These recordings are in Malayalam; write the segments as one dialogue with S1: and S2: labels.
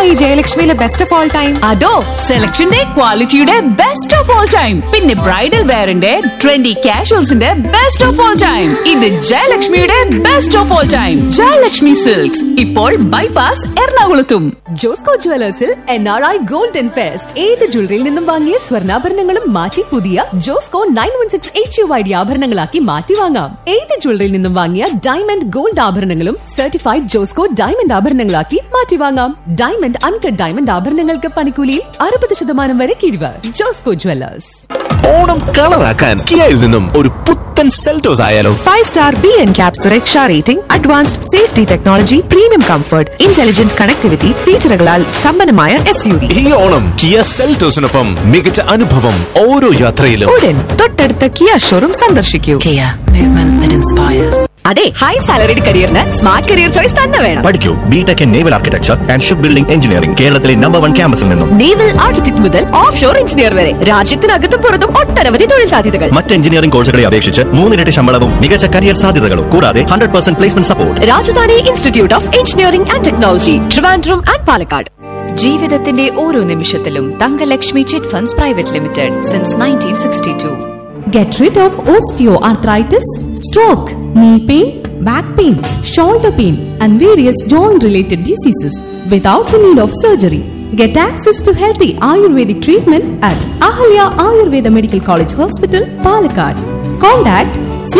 S1: ഈ ജയലക്ഷ്മിയിലെ ബെസ്റ്റ് ഓഫ് ഓൾ ടൈം
S2: അതോ സെലക്ഷന്റെ ക്വാളിറ്റിയുടെ ബെസ്റ്റ് ഓഫ് ഓൾ ടൈം പിന്നെ ബ്രൈഡൽ വെയറിന്റെ ട്രെൻഡി കാഷ്വൽസിന്റെ ബെസ്റ്റ് ഓഫ് ഓൾ ടൈം ഇത് ജയലക്ഷ്മിയുടെ best of all time Jayalakshmi silks ഇപ്പോൾ ബൈപാസ് എറണാകുളത്തും
S3: ജോസ്കോ ജുവലേഴ്സിൽ N R I golden fest ഏത് ജ്വല്ലറിയിൽ നിന്നും വാങ്ങിയ സ്വർണ്ണാഭരണങ്ങളും മാറ്റി പുതിയ Josco nine one six H U I D ആഭരണങ്ങളാക്കി മാറ്റി വാങ്ങാം ഏത് ജ്വല്ലറിയിൽ നിന്നും വാങ്ങിയ ഡയമണ്ട് ഗോൾഡ് ആഭരണങ്ങളും സർട്ടിഫൈഡ് ജോസ്കോ ഡയമണ്ട് ആഭരണങ്ങളാക്കി മാറ്റി വാങ്ങാം ഡയമണ്ട് അൺകട്ട് ഡയമണ്ട് ആഭരണങ്ങൾക്ക് പണിക്കൂലിയിൽ അറുപത് ശതമാനം വരെ കിഴിവ് ജോസ്കോ ജുവലേഴ്സ്
S4: ഓണം കളറാക്കാൻ കിയയിൽ നിന്നും ഒരു പുത്തൻ സെൽറ്റോസ് ആയാലോ
S1: five star B N CAP സുരക്ഷ rating advanced safety technology premium comfort intelligent connectivity ഫീച്ചറുകളാൽ സമ്പന്നമായ എസ് യു വി
S4: ഈ ഓണം കിയ സെൽറ്റോസിനൊപ്പം മികച്ച അനുഭവം ഓരോ യാത്രയിലും
S1: ഉടൻ തൊട്ടടുത്ത കിയ ഷോറൂം സന്ദർശിക്കൂ
S5: Kia, movement that inspires.
S3: അതെ ഹൈ സാലറിഡ് കരിയറിന് സ്മാർട്ട് കരിയർ ചോയ്സ് തന്നെ വേണം
S6: പഠിക്കൂ BTech in naval architecture and ship building engineering കേരളത്തിലെ നമ്പർ വൺ ക്യാമ്പസിൽ നിന്നും
S3: നേവൽ ആർക്കിടെക്ട് മുതൽ ഓഫ് ഷോർ എഞ്ചിനീയർ വരെ രാജ്യത്തിനകത്തും പുറത്തും ഒട്ടനവധി തൊഴിൽ സാധ്യതകൾ
S6: മറ്റ് എഞ്ചിനീയറിംഗ് കോഴ്സുകളെ അപേക്ഷിച്ച് മൂന്നിരട്ടി ശമ്പളവും മികച്ച കരിയർ സാധ്യതകളും കൂടാതെ hundred percent placement support
S3: Rajadhani Institute of Engineering and Technology Trivandrum and Palakkad
S7: ജീവിതത്തിന്റെ ഓരോ നിമിഷത്തിലും Thankalakshmi chit funds private limited since nineteen sixty two
S8: Get rid of osteoarthritis, stroke, knee pain, back pain, shoulder pain, and various joint related diseases without the need of surgery. Get access to healthy Ayurvedic treatment at Ahalya Ayurveda Medical College Hospital, Palakkad. Contact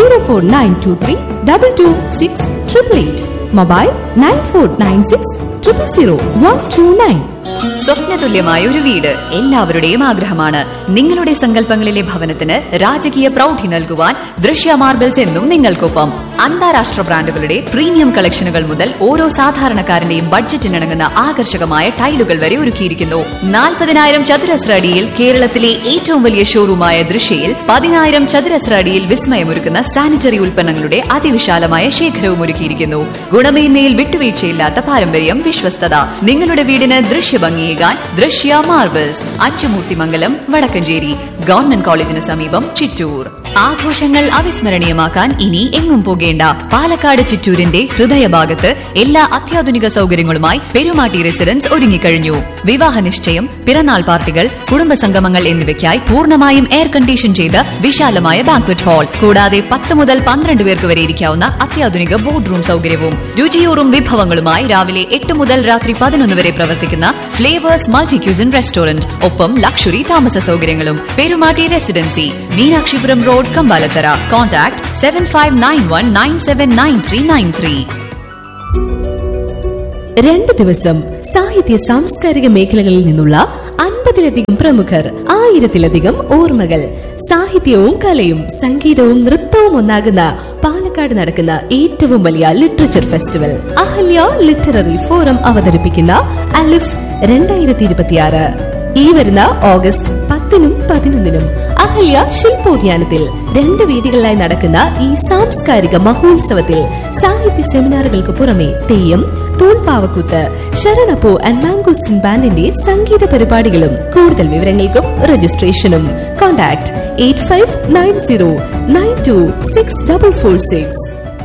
S8: 04923 226 888. Mobile 9496 000 129.
S7: സ്വപ്നതുല്യമായ ഒരു വീട് എല്ലാവരുടെയും ആഗ്രഹമാണ് നിങ്ങളുടെ സങ്കല്പങ്ങളിലെ ഭവനത്തിന് രാജകീയ പ്രൗഢി നൽകുവാൻ ദൃശ്യ മാർബിൾസ് എന്നും നിങ്ങൾക്കൊപ്പം അന്താരാഷ്ട്ര ബ്രാൻഡുകളുടെ പ്രീമിയം കളക്ഷനുകൾ മുതൽ ഓരോ സാധാരണക്കാരന്റെയും ബഡ്ജറ്റിനിണങ്ങുന്ന ആകർഷകമായ ടൈലുകൾ വരെ ഒരുക്കിയിരിക്കുന്നു നാൽപ്പതിനായിരം ചതുരശ്ര അടിയിൽ കേരളത്തിലെ ഏറ്റവും വലിയ ഷോറൂമായ ദൃശ്യയിൽ പതിനായിരം ചതുരശ്ര അടിയിൽ വിസ്മയമൊരുക്കുന്ന സാനിറ്ററി ഉൽപ്പന്നങ്ങളുടെ അതിവിശാലമായ ശേഖരവും ഒരുക്കിയിരിക്കുന്നു ഗുണമേന്മയിൽ വിട്ടുവീഴ്ചയില്ലാത്ത പാരമ്പര്യം വിശ്വസ്തത നിങ്ങളുടെ വീടിന് ദൃശ്യഭംഗിയേകാൻ ദൃശ്യ മാർബിൾസ് അച്ചുമൂർത്തിമംഗലം വടക്കഞ്ചേരി ഗവൺമെന്റ് കോളേജിന് സമീപം ചിറ്റൂർ ആഘോഷങ്ങൾ അവിസ്മരണീയമാക്കാൻ ഇനി എങ്ങും പോകേണ്ട പാലക്കാട് ചിറ്റൂരിന്റെ ഹൃദയഭാഗത്ത് എല്ലാ അത്യാധുനിക സൗകര്യങ്ങളുമായി പെരുമാട്ടി റെസിഡൻസ് ഒരുങ്ങിക്കഴിഞ്ഞു വിവാഹ നിശ്ചയം പിറന്നാൾ പാർട്ടികൾ കുടുംബസംഗമങ്ങൾ എന്നിവയ്ക്കായി പൂർണ്ണമായും എയർ കണ്ടീഷൻ ചെയ്ത വിശാലമായ ബാങ്ക്വറ്റ് ഹാൾ കൂടാതെ പത്ത് മുതൽ പന്ത്രണ്ട് പേർക്ക് വരെ ഇരിക്കാവുന്ന അത്യാധുനിക ബോർഡ് റൂം സൗകര്യവും രുചിയൂറും വിഭവങ്ങളുമായി രാവിലെ എട്ട് മുതൽ രാത്രി പതിനൊന്ന് വരെ പ്രവർത്തിക്കുന്ന ഫ്ലേവേഴ്സ് മൾട്ടി ക്യൂസിൻ റെസ്റ്റോറന്റ് ഒപ്പം ലക്ഷറി താമസ സൗകര്യങ്ങളും Perumatty residency Meenakshipuram road Kambalathara contact seven five nine one nine seven nine three nine three
S8: രണ്ട് ദിവസം സാഹിത്യ സാംസ്കാരിക മേഖലകളിൽ നിന്നുള്ള അൻപതിലധികം പ്രമുഖർ ആയിരത്തിലധികം ഓർമ്മകൾ സാഹിത്യവും കലയും സംഗീതവും നൃത്തവും ഒന്നാകുന്ന പാലക്കാട് നടക്കുന്ന ഏറ്റവും വലിയ literature festival Ahalya literary forum അവതരിപ്പിക്കുന്ന അലിഫ് രണ്ടായിരത്തി ഇരുപത്തിയാറ് ഈ വരുന്ന ഓഗസ്റ്റ് പത്തിനും പതിനൊന്നിനും അഹല്യ ശില്പോദ്യാനത്തിൽ രണ്ട് വേദികളിലായി നടക്കുന്ന ഈ സാംസ്കാരിക മഹോത്സവത്തിൽ സാഹിത്യ സെമിനാറുകൾക്ക് പുറമെ തെയ്യം തൂൺപാവക്കൂത്ത് ശരണപ്പൂ ആൻഡ് മാംഗോസ്റ്റിൻ ബാൻഡിന്റെ സംഗീത പരിപാടികളും കൂടുതൽ വിവരങ്ങൾക്കും രജിസ്ട്രേഷനും contact eight five nine zero nine two six double four six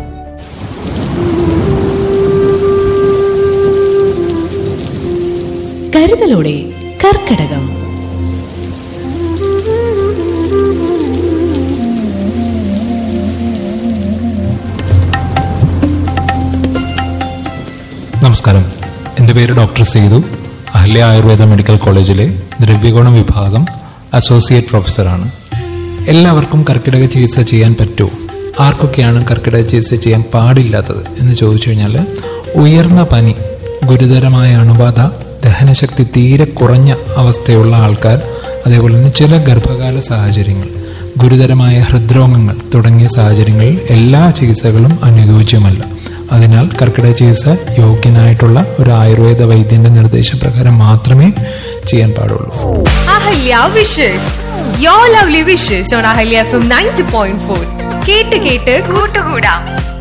S8: കരുതലോടെ കർക്കടകം
S9: നമസ്കാരം എൻ്റെ പേര് ഡോക്ടർ സേതു അഹല്യ ആയുർവേദ മെഡിക്കൽ കോളേജിലെ ദ്രവ്യഗുണം വിഭാഗം അസോസിയേറ്റ് പ്രൊഫസറാണ് എല്ലാവർക്കും കർക്കിടക ചികിത്സ ചെയ്യാൻ പറ്റുമോ ആർക്കൊക്കെയാണ് കർക്കിടക ചികിത്സ ചെയ്യാൻ പാടില്ലാത്തത് എന്ന് ചോദിച്ചു കഴിഞ്ഞാൽ ഉയർന്ന പനി ഗുരുതരമായ അണുബാധ ദഹനശക്തി തീരെ കുറഞ്ഞ അവസ്ഥയുള്ള ആൾക്കാർ അതേപോലെ തന്നെ ചില ഗർഭകാല സാഹചര്യങ്ങൾ ഗുരുതരമായ ഹൃദ്രോഗങ്ങൾ തുടങ്ങിയ സാഹചര്യങ്ങളിൽ എല്ലാ ചികിത്സകളും അനുയോജ്യമല്ല അതിനാൽ കർക്കിടക ചികിത്സ യോഗ്യനായിട്ടുള്ള ഒരു ആയുർവേദ വൈദ്യന്റെ നിർദ്ദേശപ്രകാരം മാത്രമേ ചെയ്യാൻ പാടുള്ളൂ
S10: Ahalya wishes your lovely wishes on Ahalya F M ninety point four കേട്ട് കേട്ട് കൂട്ടുകൂടാം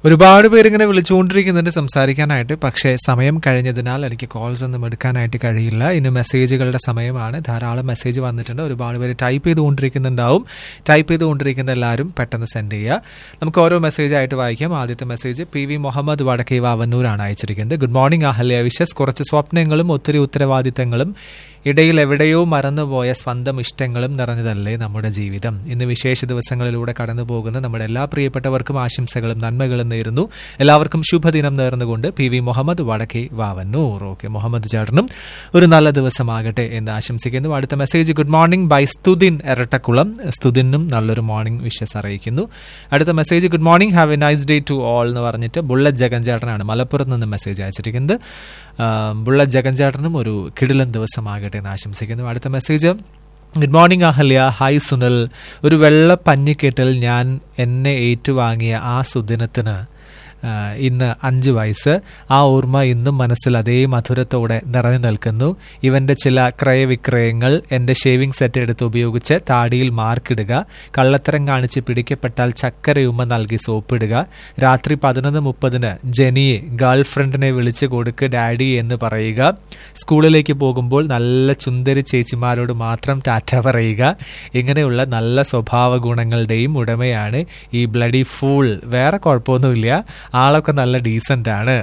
S11: ഒരുപാട് പേരിങ്ങനെ വിളിച്ചുകൊണ്ടിരിക്കുന്നുണ്ട് സംസാരിക്കാനായിട്ട് പക്ഷേ സമയം കഴിഞ്ഞതിനാൽ എനിക്ക് കോൾസ് ഒന്നും എടുക്കാനായിട്ട് കഴിയില്ല ഇനി മെസ്സേജുകളുടെ സമയമാണ് ധാരാളം മെസ്സേജ് വന്നിട്ടുണ്ട് ഒരുപാട് പേര് ടൈപ്പ് ചെയ്തുകൊണ്ടിരിക്കുന്നുണ്ടാവും ടൈപ്പ് ചെയ്തുകൊണ്ടിരിക്കുന്ന എല്ലാവരും പെട്ടെന്ന് സെൻഡ് ചെയ്യുക നമുക്ക് ഓരോ മെസ്സേജ് ആയിട്ട് വായിക്കാം ആദ്യത്തെ മെസ്സേജ് പി വി മുഹമ്മദ് വടക്കേ വാവന്നൂരാണ് അയച്ചിരിക്കുന്നത് ഗുഡ് മോർണിംഗ് അഹല്യ വിഷസ് കുറച്ച് സ്വപ്നങ്ങളും ഒത്തിരി ഉത്തരവാദിത്തങ്ങളും ഇടയിൽ എവിടെയോ മറന്നുപോയ സ്വന്തം ഇഷ്ടങ്ങളും നിറഞ്ഞതല്ലേ നമ്മുടെ ജീവിതം ഇന്ന് വിശേഷ ദിവസങ്ങളിലൂടെ കടന്നു പോകുന്ന നമ്മുടെ എല്ലാ പ്രിയപ്പെട്ടവർക്കും ആശംസകളും നന്മകളും നേരുന്നു എല്ലാവർക്കും ശുഭദിനം നേർന്നുകൊണ്ട് പി വി മുഹമ്മദ് വടക്കേ വാവന്നൂർ ഓക്കെ മുഹമ്മദ് ചേട്ടനും ഒരു നല്ല ദിവസമാകട്ടെ എന്ന് ആശംസിക്കുന്നു അടുത്ത message good morning by Stuthin Erattakulam സ്തുതിനും നല്ലൊരു മോർണിംഗ് വിഷസ് അറിയിക്കുന്നു അടുത്ത message good morning have a nice day to all എന്ന് പറഞ്ഞിട്ട് ബുള്ളറ്റ് ജഗൻ ചേട്ടനാണ് മലപ്പുറത്ത് നിന്ന് മെസ്സേജ് അയച്ചിരിക്കുന്നത് ആ, ബുള്ളറ്റ് ജഗൻ ചേട്ടനും ഒരു കിടിലൻ ദിവസമാകട്ടെ എന്ന് ആശംസിക്കുന്നു അടുത്ത message good morning Ahalya hi Sunil ഒരു വെള്ള പഞ്ഞിക്കെട്ടിൽ ഞാൻ എന്നെ ഏറ്റുവാങ്ങിയ ആ സുദിനത്തിന് ആ, ഇന്ന് അഞ്ച് വയസ്സ് ആ ഓർമ്മ ഇന്നും മനസ്സിൽ അതേ മധുരത്തോടെ നിറഞ്ഞു നിൽക്കുന്നു ഇവന്റെ ചില ക്രയവിക്രയങ്ങൾ എന്റെ ഷേവിംഗ് സെറ്റ് എടുത്ത് ഉപയോഗിച്ച് താടിയിൽ മാർക്കിടുക കള്ളത്തരം കാണിച്ച് പിടിക്കപ്പെട്ടാൽ ചക്കരയുമ്മ നൽകി സോപ്പിടുക രാത്രി പതിനൊന്ന് മുപ്പതിന് ജനിയെ ഗേൾ ഫ്രണ്ടിനെ വിളിച്ചു കൊടുക്ക് ഡാഡി എന്ന് പറയുക സ്കൂളിലേക്ക് പോകുമ്പോൾ നല്ല ചുന്ദരി ചേച്ചിമാരോട് മാത്രം ടാറ്റ പറയുക ഇങ്ങനെയുള്ള നല്ല സ്വഭാവ ഗുണങ്ങളുടെയും ഉടമയാണ് ഈ ബ്ലഡി ഫൂൾ വേറെ കുഴപ്പമൊന്നുമില്ല ആളൊക്കെ നല്ല ഡീസന്റ് ആണ്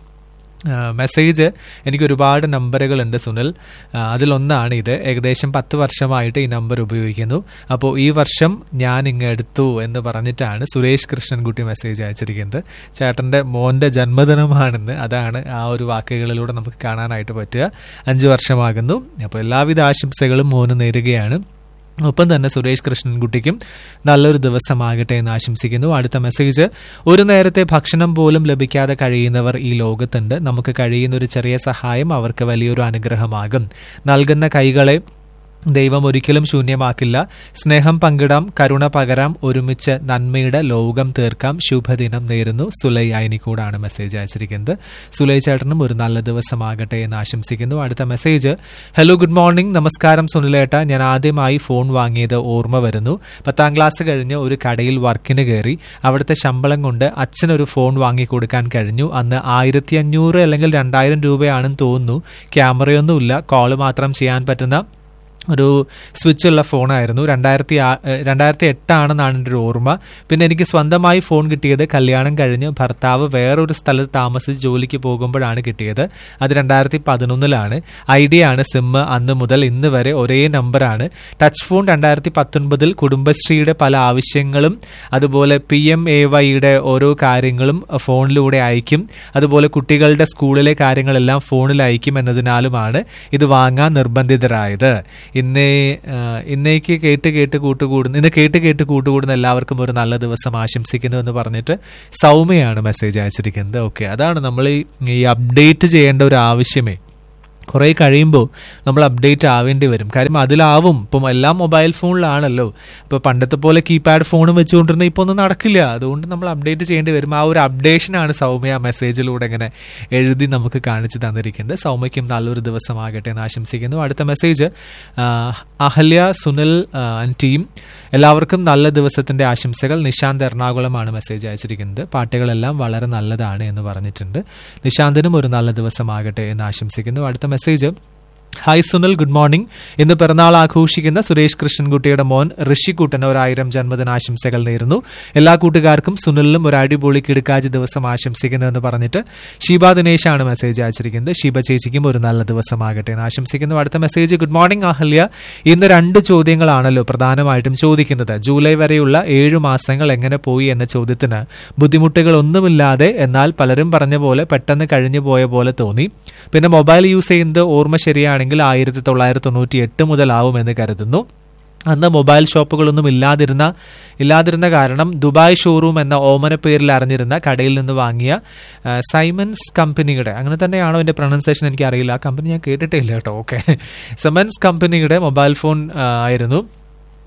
S11: ആ, മെസ്സേജ് എനിക്ക് ഒരുപാട് നമ്പറുകളുണ്ട് സുനിൽ ആ, അതിലൊന്നാണ് ഇത് ഏകദേശം പത്ത് വർഷമായിട്ട് ഈ നമ്പർ ഉപയോഗിക്കുന്നു അപ്പോൾ ഈ വർഷം ഞാൻ ഇങ്ങ് എടുത്തു എന്ന് പറഞ്ഞിട്ടാണ് സുരേഷ് കൃഷ്ണൻകുട്ടി മെസ്സേജ് അയച്ചിരിക്കുന്നത് ചേട്ടൻ്റെ മോൻ്റെ ജന്മദിനമാണെന്ന് അതാണ് ആ ഒരു വാക്കുകളിലൂടെ നമുക്ക് കാണാനായിട്ട് പറ്റുക അഞ്ച് വർഷമാകുന്നു അപ്പോൾ എല്ലാവിധ ആശംസകളും മോന് നേരുകയാണ് ഒപ്പം തന്നെ സുരേഷ് കൃഷ്ണൻകുട്ടിക്കും നല്ലൊരു ദിവസമാകട്ടെ എന്ന് ആശംസിക്കുന്നു അടുത്ത മെസ്സേജ് ഒരു നേരത്തെ ഭക്ഷണം പോലും ലഭിക്കാതെ കഴിയുന്നവർ ഈ ലോകത്തുണ്ട് നമുക്ക് കഴിയുന്ന ഒരു ചെറിയ സഹായം അവർക്ക് വലിയൊരു അനുഗ്രഹമാകും നൽകുന്ന കൈകളെ ദൈവം ഒരിക്കലും ശൂന്യമാക്കില്ല സ്നേഹം പങ്കിടാം കരുണ പകരാം ഒരുമിച്ച് നന്മയുടെ ലോകം തീർക്കാം ശുഭദിനം നേരുന്നു സുലൈ അയനിക്കൂടാണ് മെസ്സേജ് അയച്ചിരിക്കുന്നത് സുലൈ ചേട്ടനും ഒരു നല്ല ദിവസമാകട്ടെ എന്ന് ആശംസിക്കുന്നു അടുത്ത മെസ്സേജ് ഹലോ ഗുഡ് മോർണിംഗ് നമസ്കാരം സുനിലേട്ട ഞാൻ ആദ്യമായി ഫോൺ വാങ്ങിയത് ഓർമ്മ വരുന്നു പത്താം ക്ലാസ് കഴിഞ്ഞ് ഒരു കടയിൽ വർക്കിന് കയറി അവിടുത്തെ ശമ്പളം കൊണ്ട് അച്ഛനൊരു ഫോൺ വാങ്ങിക്കൊടുക്കാൻ കഴിഞ്ഞു അന്ന് ആയിരത്തി അഞ്ഞൂറ് അല്ലെങ്കിൽ രണ്ടായിരം രൂപയാണെന്ന് തോന്നുന്നു ക്യാമറയൊന്നുമില്ല കോള് മാത്രം ചെയ്യാൻ പറ്റുന്ന ഒരു സ്വിച്ച് ഉള്ള ഫോണായിരുന്നു രണ്ടായിരത്തി ആ- ഏഹ് രണ്ടായിരത്തി എട്ടാണെന്നാണ് എൻ്റെ ഒരു ഓർമ്മ പിന്നെ എനിക്ക് സ്വന്തമായി ഫോൺ കിട്ടിയത് കല്യാണം കഴിഞ്ഞ് ഭർത്താവ് വേറൊരു സ്ഥലത്ത് താമസിച്ച് ജോലിക്ക് പോകുമ്പോഴാണ് കിട്ടിയത് അത് രണ്ടായിരത്തി പതിനൊന്നിലാണ് ഐഡിയ ആണ് സിം അന്ന് മുതൽ ഇന്ന് വരെ ഒരേ നമ്പറാണ് ടച്ച് ഫോൺ രണ്ടായിരത്തി പത്തൊൻപതിൽ കുടുംബശ്രീയുടെ പല ആവശ്യങ്ങളും അതുപോലെ പി എം എ വൈയുടെ ഓരോ കാര്യങ്ങളും ഫോണിലൂടെ അയക്കും അതുപോലെ കുട്ടികളുടെ സ്കൂളിലെ കാര്യങ്ങളെല്ലാം ഫോണിൽ അയക്കും എന്നതിനാലുമാണ് ഇത് വാങ്ങാൻ നിർബന്ധിതരായത് ഇന്നേ ആ, ഇന്നേക്ക് കേട്ട് കേട്ട് കൂട്ടുകൂടുന്ന ഇന്ന് കേട്ട് കേട്ട് കൂട്ടുകൂടുന്ന എല്ലാവർക്കും ഒരു നല്ല ദിവസം ആശംസിക്കുന്നു എന്ന് പറഞ്ഞിട്ട് സൗമ്യയാണ് മെസ്സേജ് അയച്ചിരിക്കുന്നത് ഓക്കെ അതാണ് നമ്മൾ ഈ ഈ അപ്ഡേറ്റ് ചെയ്യേണ്ട ഒരു ആവശ്യമേ കുറേ കഴിയുമ്പോൾ നമ്മൾ അപ്ഡേറ്റ് ആവേണ്ടി വരും കാര്യം അതിലാവും ഇപ്പം എല്ലാം മൊബൈൽ ഫോണിലാണല്ലോ ഇപ്പോൾ പണ്ടത്തെ പോലെ കീപാഡ് ഫോണും വെച്ചുകൊണ്ടിരുന്ന ഇപ്പോൾ ഒന്നും നടക്കില്ല അതുകൊണ്ട് നമ്മൾ അപ്ഡേറ്റ് ചെയ്യേണ്ടി വരും ആ ഒരു അപ്ഡേഷനാണ് സൗമ്യ മെസ്സേജിലൂടെ ഇങ്ങനെ എഴുതി നമുക്ക് കാണിച്ചു തന്നിരിക്കുന്നത് സൗമ്യയ്ക്കും നല്ലൊരു ദിവസമാകട്ടെ എന്ന് ആശംസിക്കുന്നു അടുത്ത മെസ്സേജ് ആ, അഹല്യ സുനിൽ ആ, ആൻഡ് ടീം എല്ലാവർക്കും നല്ല ദിവസത്തിന്റെ ആശംസകൾ നിശാന്ത് എറണാകുളമാണ് മെസ്സേജ് അയച്ചിരിക്കുന്നത് പാട്ടുകളെല്ലാം വളരെ നല്ലതാണ് എന്ന് പറഞ്ഞിട്ടുണ്ട് നിശാന്തിനും ഒരു നല്ല ദിവസമാകട്ടെ എന്ന് ആശംസിക്കുന്നു അടുത്ത message hi Sunil good morning ഇന്ന് പിറന്നാൾ ആഘോഷിക്കുന്ന സുരേഷ് കൃഷ്ണൻകുട്ടിയുടെ മോൻ ഋഷിക്കുട്ടന് ഒരായിരം ജന്മദിനാശംസകൾ നേരുന്നു എല്ലാ കൂട്ടുകാർക്കും സുനിലിനും ഒരു അടിപൊളി കിടുക്കാജ് ദിവസം ആശംസിക്കുന്നു എന്ന് പറഞ്ഞിട്ട് ഷീബ ദിനേശാണ് മെസ്സേജ് അയച്ചിരിക്കുന്നത് ഷീബ ചേച്ചിക്കും ഒരു നല്ല ദിവസമാകട്ടെ എന്ന് ആശംസിക്കുന്നു അടുത്ത മെസ്സേജ് ഗുഡ് മോർണിംഗ് അഹല്യ ഇന്ന് രണ്ട് ചോദ്യങ്ങളാണല്ലോ പ്രധാനമായിട്ടും ചോദിക്കുന്നത് ജൂലൈ വരെയുള്ള ഏഴു മാസങ്ങൾ എങ്ങനെ പോയി എന്ന ചോദ്യത്തിന് ബുദ്ധിമുട്ടുകൾ ഒന്നുമില്ലാതെ എന്നാൽ പലരും പറഞ്ഞ പോലെ പെട്ടെന്ന് കഴിഞ്ഞു പോയ പോലെ തോന്നി പിന്നെ മൊബൈൽ യൂസ് ചെയ്യുന്നത് ഓർമ്മ ശരിയാണെങ്കിൽ ആയിരത്തി തൊള്ളായിരത്തി തൊണ്ണൂറ്റി എട്ട് മുതലാവുമെന്ന് കരുതുന്നു അന്ന് മൊബൈൽ ഷോപ്പുകളൊന്നും ഇല്ലാതിരുന്ന ഇല്ലാതിരുന്ന കാരണം ദുബായ് ഷോറൂം എന്ന ഓമന പേരിൽ അറിഞ്ഞിരുന്ന കടയിൽ നിന്ന് വാങ്ങിയ ആ, സൈമൻസ് കമ്പനിയുടെ അങ്ങനെ തന്നെയാണോ എൻ്റെ പ്രൊണൗൺസിയേഷൻ എനിക്ക് അറിയില്ല ആ കമ്പനി ഞാൻ കേട്ടിട്ടില്ല കേട്ടോ ഓക്കെ സൈമൻസ് കമ്പനിയുടെ മൊബൈൽ ഫോൺ ആ, ആയിരുന്നു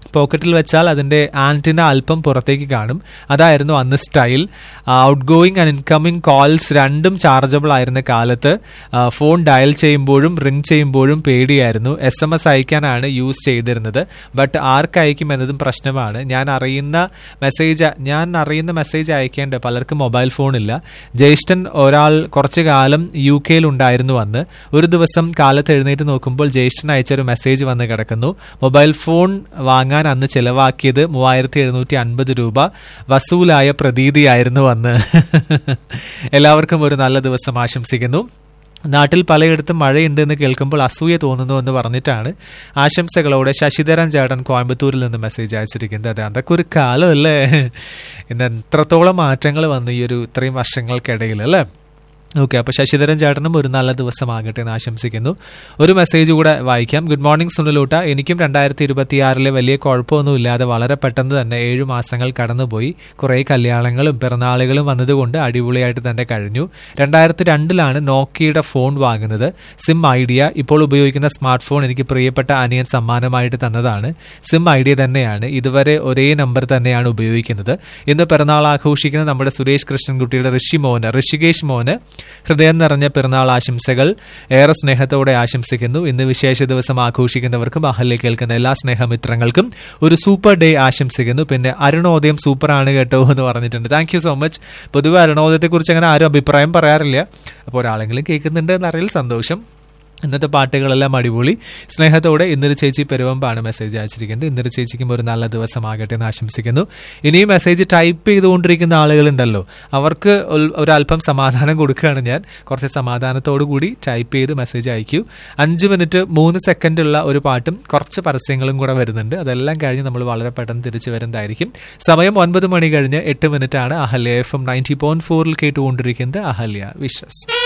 S11: പോക്കറ്റിൽ വെച്ചാൽ അതിന്റെ ആന്റിന അല്പം പുറത്തേക്ക് കാണും അതായിരുന്നു അന്ന് style outgoing and incoming calls രണ്ടും ചാർജബിൾ ആയിരുന്ന കാലത്ത് ആ, ഫോൺ ഡയൽ ചെയ്യുമ്പോഴും റിംഗ് ചെയ്യുമ്പോഴും പേടിയായിരുന്നു എസ് എം എസ് അയക്കാനാണ് യൂസ് ചെയ്തിരുന്നത് ബട്ട് ആർക്ക് അയക്കും എന്നതും പ്രശ്നമാണ് ഞാൻ അറിയുന്ന മെസ്സേജ് ഞാൻ അറിയുന്ന മെസ്സേജ് അയക്കേണ്ട പലർക്കും മൊബൈൽ ഫോൺ ഇല്ല ജ്യേഷ്ഠൻ ഒരാൾ കുറച്ചു കാലം യു കെയിൽ ഉണ്ടായിരുന്നു അന്ന് ഒരു ദിവസം കാലത്ത് എഴുന്നേറ്റ് നോക്കുമ്പോൾ ജ്യേഷ്ഠൻ അയച്ച ഒരു മെസ്സേജ് വന്ന് കിടക്കുന്നു മൊബൈൽ ഫോൺ വാങ്ങാൻ അന്ന് ചെലവാക്കിയത് മൂവായിരത്തി എഴുന്നൂറ്റി അൻപത് രൂപ വസൂലായ പ്രതീതിയായിരുന്നു അന്ന് എല്ലാവർക്കും ഒരു നല്ല ദിവസം ആശംസിക്കുന്നു നാട്ടിൽ പലയിടത്തും മഴയുണ്ട് എന്ന് കേൾക്കുമ്പോൾ അസൂയ തോന്നുന്നു എന്ന് പറഞ്ഞിട്ടാണ് ആശംസകളോടെ ശശിധരൻ ചേട്ടൻ കോയമ്പത്തൂരിൽ നിന്ന് മെസ്സേജ് അയച്ചിരിക്കുന്നത് അതെ അതൊക്കെ ഒരു കാലമല്ലേ ഇന്ന് എത്രത്തോളം മാറ്റങ്ങൾ വന്നു ഈ ഒരു ഇത്രയും വർഷങ്ങൾക്കിടയിൽ അല്ലേ ഓക്കെ അപ്പോൾ ശശിധരൻ ചേട്ടനും ഒരു നല്ല ദിവസമാകട്ടെ എന്ന് ആശംസിക്കുന്നു ഒരു മെസ്സേജ് കൂടെ വായിക്കാം ഗുഡ് മോർണിംഗ് സുനിലൂട്ട എനിക്കും രണ്ടായിരത്തി ഇരുപത്തിയാറിലെ വലിയ കുഴപ്പമൊന്നും ഇല്ലാതെ വളരെ പെട്ടെന്ന് തന്നെ ഏഴു മാസങ്ങൾ കടന്നുപോയി കുറേ കല്യാണങ്ങളും പിറന്നാളുകളും വന്നതുകൊണ്ട് അടിപൊളിയായിട്ട് തന്നെ കഴിഞ്ഞു രണ്ടായിരത്തി രണ്ടിലാണ് നോക്കിയുടെ ഫോൺ വാങ്ങുന്നത് സിം ഐഡിയ ഇപ്പോൾ ഉപയോഗിക്കുന്ന സ്മാർട്ട് ഫോൺ എനിക്ക് പ്രിയപ്പെട്ട അനിയൻ സമ്മാനമായിട്ട് തന്നതാണ് സിം ഐഡിയ തന്നെയാണ് ഇതുവരെ ഒരേ നമ്പർ തന്നെയാണ് ഉപയോഗിക്കുന്നത് ഇന്ന് പിറന്നാൾ ആഘോഷിക്കുന്ന നമ്മുടെ സുരേഷ് കൃഷ്ണൻകുട്ടിയുടെ ഋഷി മോന് ഋഷികേഷ് മോന് ഹൃദയം നിറഞ്ഞ പിറന്നാൾ ആശംസകൾ ഏറെ സ്നേഹത്തോടെ ആശംസിക്കുന്നു ഇന്ന് വിശേഷ ദിവസം ആഘോഷിക്കുന്നവർക്കും അഹല്യ കേൾക്കുന്ന എല്ലാ സ്നേഹമിത്രങ്ങൾക്കും ഒരു സൂപ്പർ ഡേ ആശംസിക്കുന്നു പിന്നെ അരുണോദയം സൂപ്പറാണ് കേട്ടോ എന്ന് പറഞ്ഞിട്ടുണ്ട് താങ്ക് യു സോ മച്ച് പൊതുവെ അരുണോദയത്തെ കുറിച്ച് അങ്ങനെ ആരും അഭിപ്രായം പറയാറില്ല അപ്പോൾ ഒരാളെങ്കിലും കേൾക്കുന്നുണ്ട് എന്നറിയൽ സന്തോഷം ഇന്നത്തെ പാട്ടുകളെല്ലാം അടിപൊളി സ്നേഹത്തോടെ ഇന്നൊരു ചേച്ചി പെരുവമ്പാണ് മെസ്സേജ് അയച്ചിരിക്കുന്നത് ഇന്നൊരു ചേച്ചിക്കും ഒരു നല്ല ദിവസമാകട്ടെ എന്ന് ആശംസിക്കുന്നു ഇനിയും മെസ്സേജ് ടൈപ്പ് ചെയ്തുകൊണ്ടിരിക്കുന്ന ആളുകളുണ്ടല്ലോ അവർക്ക് ഒൽ- ഒരല്പം സമാധാനം കൊടുക്കുകയാണ് ഞാൻ കുറച്ച് സമാധാനത്തോടു കൂടി ടൈപ്പ് ചെയ്ത് മെസ്സേജ് അയക്കൂ അഞ്ച് മിനിറ്റ് മൂന്ന് സെക്കൻഡുള്ള ഒരു പാട്ടും കുറച്ച് പരസ്യങ്ങളും കൂടെ വരുന്നുണ്ട് അതെല്ലാം കഴിഞ്ഞ് നമ്മൾ വളരെ പെട്ടെന്ന് തിരിച്ചു വരുന്നതായിരിക്കും സമയം ഒൻപത് മണി കഴിഞ്ഞ് എട്ട് മിനിറ്റ് ആണ് Ahalya F M ninety point ഫോറിൽ കേട്ടുകൊണ്ടിരിക്കുന്നത് അഹല്യ വിശ്വസ്